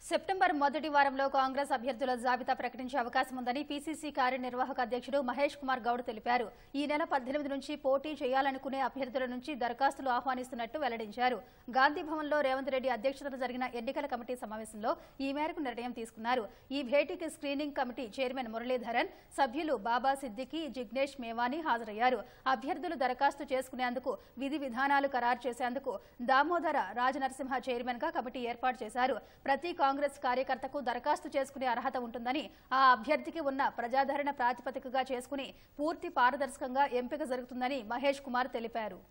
September మొదటి వారంలో కాంగ్రెస్ అభ్యర్థుల జాబితా ప్రకటించే అవకాశం ఉందని పీసీసీ కార్యనిర్వాహక అధ్యక్షుడు మహేష్ కుమార్ గౌడ్ తెలిపారు ఈ నెల పద్దెనిమిది నుంచి పోటీ చేయాలనుకునే అభ్యర్థుల నుంచి దరఖాస్తులు ఆహ్వానిస్తున్నట్టు వెల్లడించారు గాంధీ భవన్లో రేవంత్ రెడ్డి అధ్యక్షతన జరిగిన ఎన్నికల కమిటీ సమావేశంలో ఈ మేరకు నిర్ణయం తీసుకున్నారు ఈ భేటీకి స్క్రీనింగ్ కమిటీ చైర్మన్ మురళీధరన్ సభ్యులు బాబా సిద్దికి జిగ్నేష్ మేవాని హాజరయ్యారు అభ్యర్థులు దరఖాస్తు చేసుకునేందుకు విధి విధానాలు ఖరారు చేసేందుకు దామోదర రాజనరసింహ చైర్మన్ గా కమిటీ ఏర్పాటు చేశారు ప్రతి కాంగ్రెస్ కార్యకర్తకు దరఖాస్తు చేసుకునే అర్హత ఉంటుందని ఆ అభ్యర్థికి ఉన్న ప్రజాదరణ ప్రాతిపదికగా చేసుకుని పూర్తి పారదర్శకంగా ఎంపిక జరుగుతుందని మహేష్ కుమార్ తెలిపారు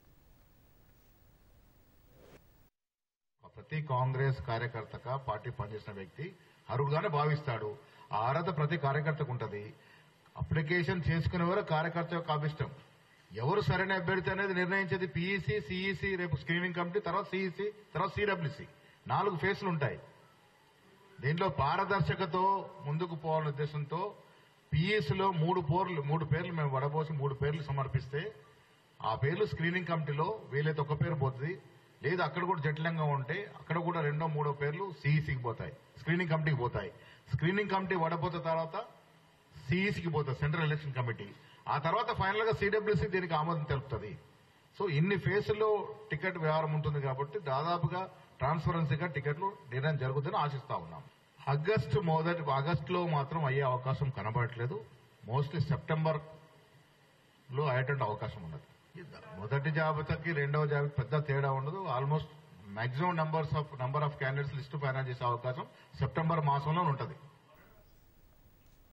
ప్రతి కాంగ్రెస్ కార్యకర్తగా పార్టీ పనిచేసిన వ్యక్తి అర్హుడుగానే భావిస్తాడు ఆ అర్హత ప్రతి కార్యకర్తకు ఉంటది అప్లికేషన్ చేసుకునే వారు కార్యకర్త యొక్క అభిష్టం ఎవరు సరైన అభ్యర్థి అనేది నిర్ణయించేది పీఈసీ సిఈసి రేపు స్క్రీనింగ్ కమిటీ తర్వాత సిఈసి తర్వాత సిడబ్ల్యూసి నాలుగు ఫేస్లు ఉంటాయి దీంట్లో పారదర్శకతో ముందుకు పోవాలనే ఉద్దేశంతో పిఎస్లో మూడు పోర్లు మూడు పేర్లు మేము వడబోసి మూడు పేర్లు సమర్పిస్తే ఆ పేర్లు స్క్రీనింగ్ కమిటీలో వీలైతే ఒక పేరు పోతుంది లేదు అక్కడ కూడా జటిలంగా ఉంటే అక్కడ కూడా రెండో మూడో పేర్లు సిఈసికి పోతాయి స్క్రీనింగ్ కమిటీకి పోతాయి స్క్రీనింగ్ కమిటీ వడపోతే తర్వాత సిఈసికి పోతుంది సెంట్రల్ ఎలక్షన్ కమిటీ ఆ తర్వాత ఫైనల్ గా సిడబ్ల్యూసి దీనికి ఆమోదం తెలుపుతుంది సో ఇన్ని ఫేసుల్లో టికెట్ వ్యవహారం ఉంటుంది కాబట్టి దాదాపుగా ట్రాన్స్పరెన్సీగా టికెట్లు నిర్ణయం జరుగుతుందని ఆశిస్తా ఉన్నాం ఆగస్టు మొదటి ఆగస్టులో మాత్రం అయ్యే అవకాశం కనబడట్లేదు మోస్ట్లీ సెప్టెంబర్ లో అయ్యేటువంటి అవకాశం ఉన్నది మొదటి జాబితాకి రెండవ జాబితా పెద్ద తేడా ఉండదు almost maximum numbers of number of candidates list final చేసే అవకాశం సెప్టెంబర్ మాసంలో ఉంటుంది